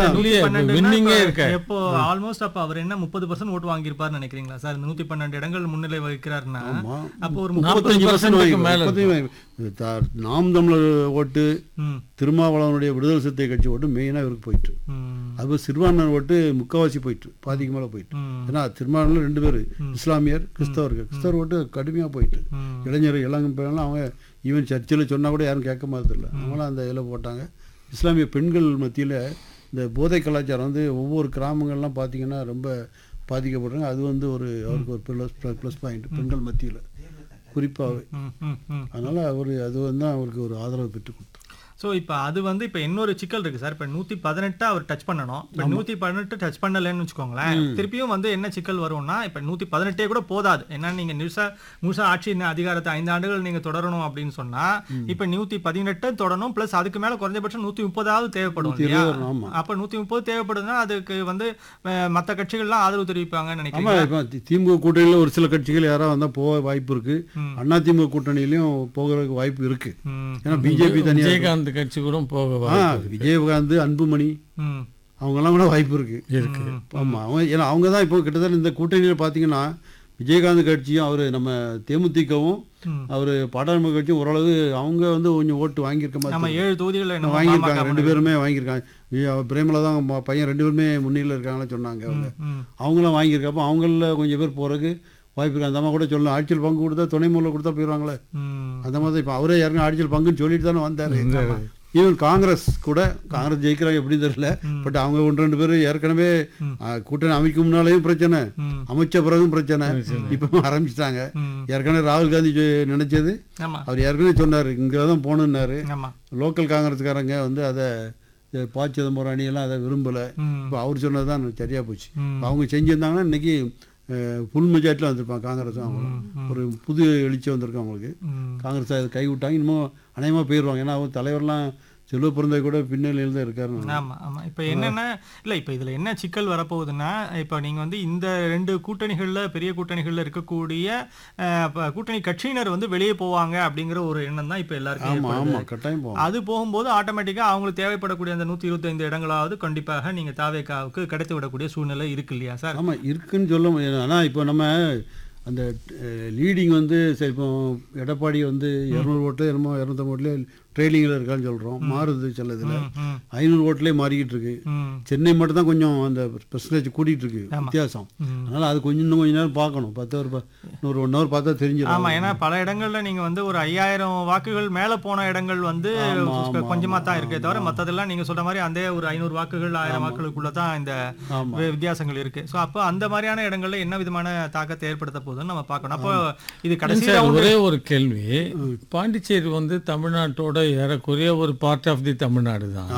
இல்லையே, இப்ப winning-ஏ இருக்க. எப்போ ஆல்மோஸ்ட் அப்ப அவர் என்ன முப்பது பர்சன்ட் ஓட்டு வாங்கியிருப்பாருன்னு நினைக்கிறீங்களா சார் இந்த நூத்தி பன்னெண்டு இடங்கள் முன்னிலை வகிக்கிறாருன்னா ஆமா. அப்போ ஒரு நாற்பத்தஞ்சு முப்பத்தஞ்சு percent வாங்கி- மேல முப்பத்தஞ்சு வாங்கி- த- நாம் தமிழர் ஓட்டு ம், திருமாவளவனுடைய விடுதலை சிறுத்தை கட்சி ஓட்டு மெயினாக இவருக்கு போயிட்டு ம், அது சிறுபான்மையினர் ஓட்டு முக்கால்வாசி போயிட்டு பாதிக்கு மேலே போயிட்டு ம், ஏன்னா திருமாவளவன் ரெண்டு பேர் இஸ்லாமியர் கிறிஸ்தவர்கள் கிறிஸ்தவர் ஓட்டு கடுமையாக போயிட்டு ம். இளைஞர் இளங்க பேரெல்லாம் அவங்க ஈவன் சர்ச்சில் சொன்னால் கூட யாரும் கேட்க மாதிரி அவங்களாம் அந்த இதில் போட்டாங்க இஸ்லாமிய பெண்கள் மத்தியில் இந்த போதை கலாச்சாரம் வந்து ஒவ்வொரு கிராமங்கள்லாம் பார்த்தீங்கன்னா ரொம்ப பாதிக்கப்படுறாங்க அது வந்து ஒரு அவருக்கு ஒரு ப்ளஸ் ப்ளஸ் பாயிண்ட் பெண்கள் மத்தியில் குறிப்பாகவே ம், ம், ம். அதனால் அவர் அது வந்து அவருக்கு ஒரு ஆதரவு பெற்று கொடுத்தார் ஸோ இப்போ அது வந்து இப்போ இன்னொரு சிக்கல் இருக்கு சார் இப்போ நூற்றி பதினெட்டு அவர் டச் பண்ணணும் இப்போ நூற்றி பதினெட்டு டச் பண்ணலைன்னு வச்சுக்கோங்களேன் திருப்பியும் வந்து என்ன சிக்கல் வரும்னா இப்போ நூற்றி பதினெட்டே கூட போதாது ஏன்னா நீங்கள் முழுசா முழுசா ஆட்சி ந- அதிகாரத்தை ஐந்து ஆண்டுகள் நீங்கள் தொடரணும் அப்படின்னு சொன்னால் இப்போ நூற்றி பதினெட்டு தொடரணும் ப்ளஸ் அதுக்கு மேலே குறைஞ்சபட்சம் நூற்றி முப்பதாவது தேவைப்படும் இல்லையா இருபது வரணும், ஆமா. அப்போ நூற்றி முப்பது தேவைப்படுதுன்னா அதுக்கு வந்து மற்ற கட்சிகள்லாம் ஆதரவு தெரிவிப்பாங்கன்னு ஆமாம் நினைக்கிறேன் இப்போ தி- திமுக கூட்டணியில் ஒரு சில கட்சிகள் யாராவது வந்தால் போக வாய்ப்பு இருக்குது அண்ணா திமுக கூட்டணியிலையும் போகிறதுக்கு வாய்ப்பு இருக்குது ம் ஏன்னா பிஜேபி தனியாக விஜயகாந்த் கட்சி கூட போக ஆ வாய்ப்பு விஜயகாந்த் அன்புமணி ம் அவங்கெல்லாம் கூட வாய்ப்பு இருக்கு இருக்கு ஆமாம் அவங்க ஏன்னா அவங்க தான் இப்போ கிட்டத்தட்ட இந்த கூட்டணியில் பார்த்தீங்கன்னா விஜயகாந்த் கட்சியும் அவர் நம்ம தேமுதிகவும் ம். அவர் பாட்டாளி கட்சியும் ஓரளவு அவங்க வந்து கொஞ்சம் ஓட்டு வாங்கியிருக்க மாதிரி நம்ம ஏழு தொகுதிகளில் என்ன வாங்கியிருக்காங்க ரெண்டு பேருமே வாங்கியிருக்காங்க வி- அவ பிரேமலா தான் அவங்க பையன் ரெண்டு பேருமே முன்னிலையில் இருக்காங்கன்னு சொன்னாங்க அவங்க ம் அவங்களாம் வாங்கியிருக்கப்போ அவங்கள கொஞ்சம் பேர் போகிறதுக்கு வாய்ப்பு இருக்கு அந்த அம்மா கூட சொல்லலாம் ஆட்சியில் பங்கு கொடுத்தா துணை மூலம் கொடுத்தா போயிடுவாங்களே ம் அந்த மாதிரி இப்போ அவரே யாருக்கும் ஆட்சியில் பங்குன்னு சொல்லிட்டு தானே வந்தார் ஈவன் காங்கிரஸ் கூட காங்கிரஸ் ஜெயிக்கிறாங்க எப்படி தெரியல பட் அவங்க ஒன்று ரெண்டு பேர் ஏற்கனவே ஆ, கூட்டணி அமைக்கும் முன்னாலேயும் பிரச்சனை ம். அமைச்ச பிறகும் பிரச்சனை இப்போ ஆரம்பிச்சிட்டாங்க ம் ஏற்கனவே ராகுல் காந்தி சொ- நினைச்சது ஆமா அவர் ஏற்கனவே சொன்னார் இங்கே தான் போகணுன்னாரு ஆமா லோக்கல் காங்கிரஸ்காரங்க வந்து அதை இந்த ப சிதம்பரம் அணியெல்லாம் அதை விரும்பலை ம் இப்போ அவர் சொன்னது தான் சரியாக போச்சு ம். இப்ப அவங்க செஞ்சிருந்தாங்கன்னா இன்னைக்கு அஹ், ஃபுல் மெஜாரிட்டியில் வந்திருப்பாங்க காங்கிரஸும் அவங்க ஒரு புது எழுச்சி வந்திருக்கு அவங்களுக்கு ம் காங்கிரஸ் அதை கை விட்டாங்க இன்னமும் அநேகமாக போயிடுவாங்க ஏன்னா அவங்க தலைவர்லாம் செல்வ பிறந்த கூட பின்னணியில் தான் இருக்காரு ஆமா ஆமா இப்போ என்னன்னா இல்ல இப்போ இதுல என்ன சிக்கல் வரப்போகுதுன்னா இப்போ நீங்க வந்து இந்த ரெண்டு கூட்டணிகள்ல பெரிய கூட்டணிகள்ல இருக்கக்கூடிய அஹ், ப- கூட்டணி கட்சியினர் வந்து வெளியே போவாங்க அப்படிங்கிற ஒரு எண்ணம் தான் இப்போ எல்லாருக்கும் ஆமாம் ஏற்படுது. ஆமாம் கட்டாயம் போவோம் அது போகும்போது ஆட்டோமேட்டிக்கா அவங்களுக்கு தேவைப்படக்கூடிய அந்த நூத்தி இருபத்தைந்து இடங்களாவது கண்டிப்பாக நீங்க தாவேக்காவுக்கு கிடைத்து விடக்கூடிய சூழ்நிலை இருக்கு இல்லையா சார் ஆமாம் இருக்குன்னு சொல்ல முடியாது ஆனால் இப்போ நம்ம அந்த லீடிங் வந்து சரி இப்போ எடப்பாடி வந்து இரநூறு ஓட்டில் என்னமோ இரநூத்தம்பது ஓட்டில் ட்ரெயிலிங்கில் இருக்கான்னு சொல்கிறோம் மாறுது சில இதில் ம் ஐநூறு ஓட்டிலே மாறிக்கிட்டு இருக்கு ம் சென்னை மட்டும் தான் கொஞ்சம் அந்த பெர்சன்டேஜ் கூட்டிகிட்டு இருக்கு வித்தியாசம் ம். அதனால் அது கொஞ்சம் இன்னும் கொஞ்ச நேரம் பார்க்கணும் பத்து ஒரு ப- இன்னொரு ஒன் ஹவர் பார்த்தா தெரிஞ்சிடும் ஆமா ஏன்னா பல இடங்கள்ல நீங்க வந்து ஒரு ஐயாயிரம் வாக்குகள் மேல போன இடங்கள் வந்து கொஞ்சமா தான் இருக்கே தவிர மத்ததெல்லாம் நீங்க சொல்ற மாதிரி அந்த ஒரு ஐநூறு வாக்குகள் ஆயிரம் வாக்குகளுக்குள்ள தான் இந்த ஆமா. வி- வித்தியாசங்கள் இருக்கு சோ அப்போ அந்த மாதிரியான இடங்கள்ல என்ன விதமான தாக்கத்தை ஏற்படுத்த போகுதுன்னு நம்ம பார்க்கணும் அப்போ இது கடைசி சார் round- ஒரே ஒரு கேள்வி பாண்டிச்சேரி வந்து தமிழ்நாட்டோட ஏறக்குறைய ஒரு பார்ட் ஆஃப் தி தமிழ்நாடு தான்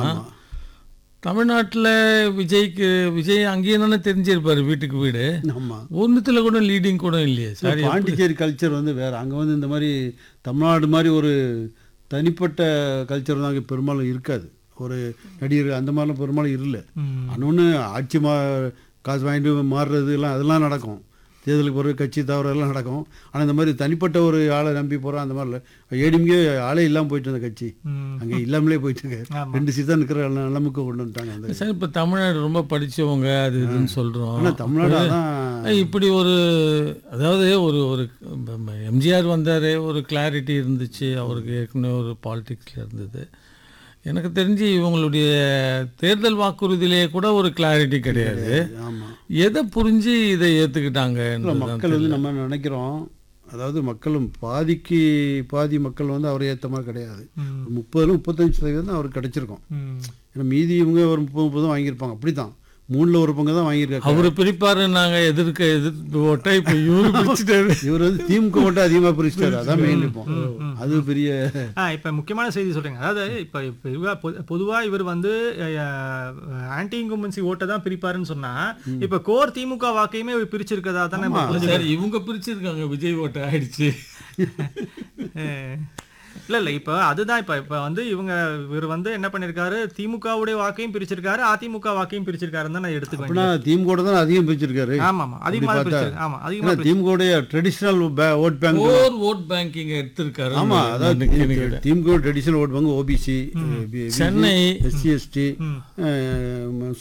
தமிழ்நாட்டுல விஜய்க்கு விஜய் அங்கேயே தானே தெரிஞ்சிருப்பாரு வீட்டுக்கு வீடு ஆமாம் ஒன்றுத்துல கூட லீடிங் கூட இல்லையே சார் பாண்டிச்சேரி கல்ச்சர் வந்து வேறு அங்கே வந்து இந்த மாதிரி தமிழ்நாடு மாதிரி ஒரு தனிப்பட்ட கல்ச்சர் தான் அங்கே பெரும்பாலும் இருக்காது ஒரு நடிகர் அந்த மாதிரிலாம் பெரும்பாலும் இல்லை ம், இன்னொன்று ஆட்சி மா காசு வாங்கிட்டு மாறுறது எல்லாம் அதெல்லாம் நடக்கும் தேர்தலுக்கு பிறகு கட்சி தவறு எல்லாம் நடக்கும் ஆனால் இந்த மாதிரி தனிப்பட்ட ஒரு ஆளை நம்பி போகிறோம் அந்த மாதிரி இல்லை ஏடிஎம்கே ஆளே இல்லாமல் போயிட்டு அந்த கட்சி ம், அங்கே இல்லாமலே போயிட்டு இருக்கு ஆமா. ரெண்டு சீட் தான் இருக்கிற நிலைமைக்கு கொண்டு வந்துட்டாங்க அந்த சார் இப்போ தமிழ்நாடு ரொம்ப படிச்சவங்க அது இதுன்னு சொல்றோம் ஆனால் தமிழ்நாடு அதான் இப்படி ஒரு அதாவது ஒரு ஒரு எம்ஜிஆர் வந்தார் ஒரு கிளாரிட்டி இருந்துச்சு அவருக்கு ஏற்கனவே ஒரு பாலிடிக்ஸில் இருந்தது எனக்கு தெரிஞ்சு இவங்களுடைய தேர்தல் வாக்குறுதியிலே கூட ஒரு கிளாரிட்டி கிடையாது ஆமாம் எதை புரிஞ்சு இதை இல்லை ஏற்றுக்கிட்டாங்க மக்கள் வந்து நம்ம நினைக்கிறோம் அதாவது மக்களும் பாதிக்கு பாதி மக்கள் வந்து அவரை ஏற்ற மாதிரி கிடையாது ம், முப்பதுல முப்பத்தஞ்சு சதவீதம் தான் அவருக்கு கிடைச்சிருக்கும் ம். ஏன்னா மீதி இவங்க ஒரு முப்பது முப்பது தான் வாங்கியிருப்பாங்க அப்படி தான் மூணில் ஒரு பங்கு தான் வாங்கியிருக்காங்க அவரு பிரிப்பாரு நாங்க எதிர்க்க எதிர்த்து ஓட்டா இப்ப இவரு பிரிச்சுட்டாரு இவர் வந்து திமுக மட்டும் அதிகமாக பிரிச்சிட்டாரு அதான் மெயின் இப்போ அது பெரிய ஆ இப்போ முக்கியமான செய்தி சொல்றீங்க அதாவது இப்போ இப்போ இவ- பொ- பொதுவா இவர் வந்து ஆன்டி இன்கும்பன்சி ஓட்டை தான் பிரிப்பாருன்னு சொன்னா இப்போ கோர் திமுக வாக்கையுமே இவர் பிரிச்சிருக்கதா தானே நம்ம புரிஞ்சுக்கணும். சரி இவங்க பிரிச்சிருக்காங்க விஜய் ஓட்ட ஆயிடுச்சு அஹ், இல்ல இல்ல இப்போ அதுதான் இப்போ இப்போ வந்து இவங்க இவர் வந்து என்ன பண்ணிருக்காரு திமுகவுடைய வாக்கையும் பிரிச்சிருக்காரு அதிமுக வாக்கையும் பிரிச்சிருக்காருன்னு தான் நான் எடுத்துக்க அப்படின்னா திமுக தான் அதிகம் பிரிச்சிருக்காரு வேண்டியது. ஆமா ஆமா அதிகமாக பார்த்தா- பிரிச்சிருக்கு ஆமா அதிகமா ஏன்னா திமுகவுடைய traditional vote bank or vote banking எடுத்திருக்காரு ஆமா அதாவது எனக்கு- எனக்கு- DMK traditional vote bank OBC Chennai SC ST